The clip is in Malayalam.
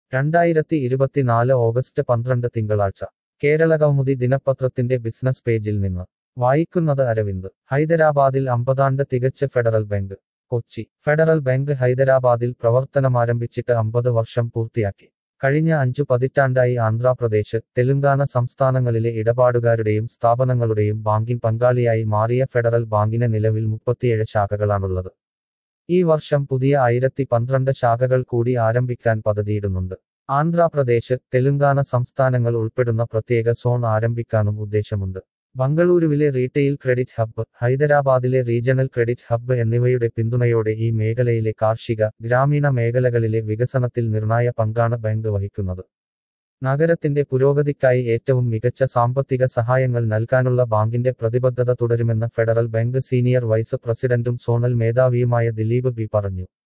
രണ്ടായിരത്തി ഇരുപത്തിനാല് ഓഗസ്റ്റ് പന്ത്രണ്ട് തിങ്കളാഴ്ച കേരള കൗമുദി ദിനപത്രത്തിന്റെ ബിസിനസ് പേജിൽ നിന്ന് വായിക്കുന്നത് അരവിന്ദ് ഹൈദരാബാദിൽ അമ്പതാണ്ട് തികച്ച് federal bank Kochi federal bank ഹൈദരാബാദിൽ പ്രവർത്തനമാരംഭിച്ചിട്ട് അമ്പത് വർഷം പൂർത്തിയാക്കി കഴിഞ്ഞ അഞ്ചു പതിറ്റാണ്ടായി ആന്ധ്രാപ്രദേശ് തെലുങ്കാന സംസ്ഥാനങ്ങളിലെ ഇടപാടുകാരുടെയും സ്ഥാപനങ്ങളുടെയും ബാങ്കിംഗ് പങ്കാളിയായി മാറിയ ഫെഡറൽ ബാങ്കിന് നിലവിൽ മുപ്പത്തിയേഴ് ശാഖകളാണുള്ളത് ഈ വർഷം പുതിയ ആയിരത്തി പന്ത്രണ്ട് ശാഖകൾ കൂടി ആരംഭിക്കാൻ പദ്ധതിയിടുന്നുണ്ട് ആന്ധ്രാപ്രദേശ് തെലുങ്കാന സംസ്ഥാനങ്ങൾ ഉൾപ്പെടുന്ന പ്രത്യേക സോൺ ആരംഭിക്കാനും ഉദ്ദേശമുണ്ട് ബംഗളൂരുവിലെ റീറ്റെയിൽ ക്രെഡിറ്റ് ഹബ്ബ് ഹൈദരാബാദിലെ റീജണൽ ക്രെഡിറ്റ് ഹബ്ബ് എന്നിവയുടെ പിന്തുണയോടെ ഈ മേഖലയിലെ കാർഷിക ഗ്രാമീണ മേഖലകളിലെ വികസനത്തിൽ നിർണായ പങ്കാണ് ബാങ്ക് വഹിക്കുന്നത് നഗരത്തിന്റെ പുരോഗതിക്കായി ഏറ്റവും മികച്ച സാമ്പത്തിക സഹായങ്ങൾ നൽകാനുള്ള ബാങ്കിന്റെ പ്രതിബദ്ധത തുടരുമെന്ന് ഫെഡറൽ ബാങ്ക് സീനിയർ വൈസ് പ്രസിഡന്റും സോണൽ മേധാവിയുമായ ദിലീപ് ബി പറഞ്ഞു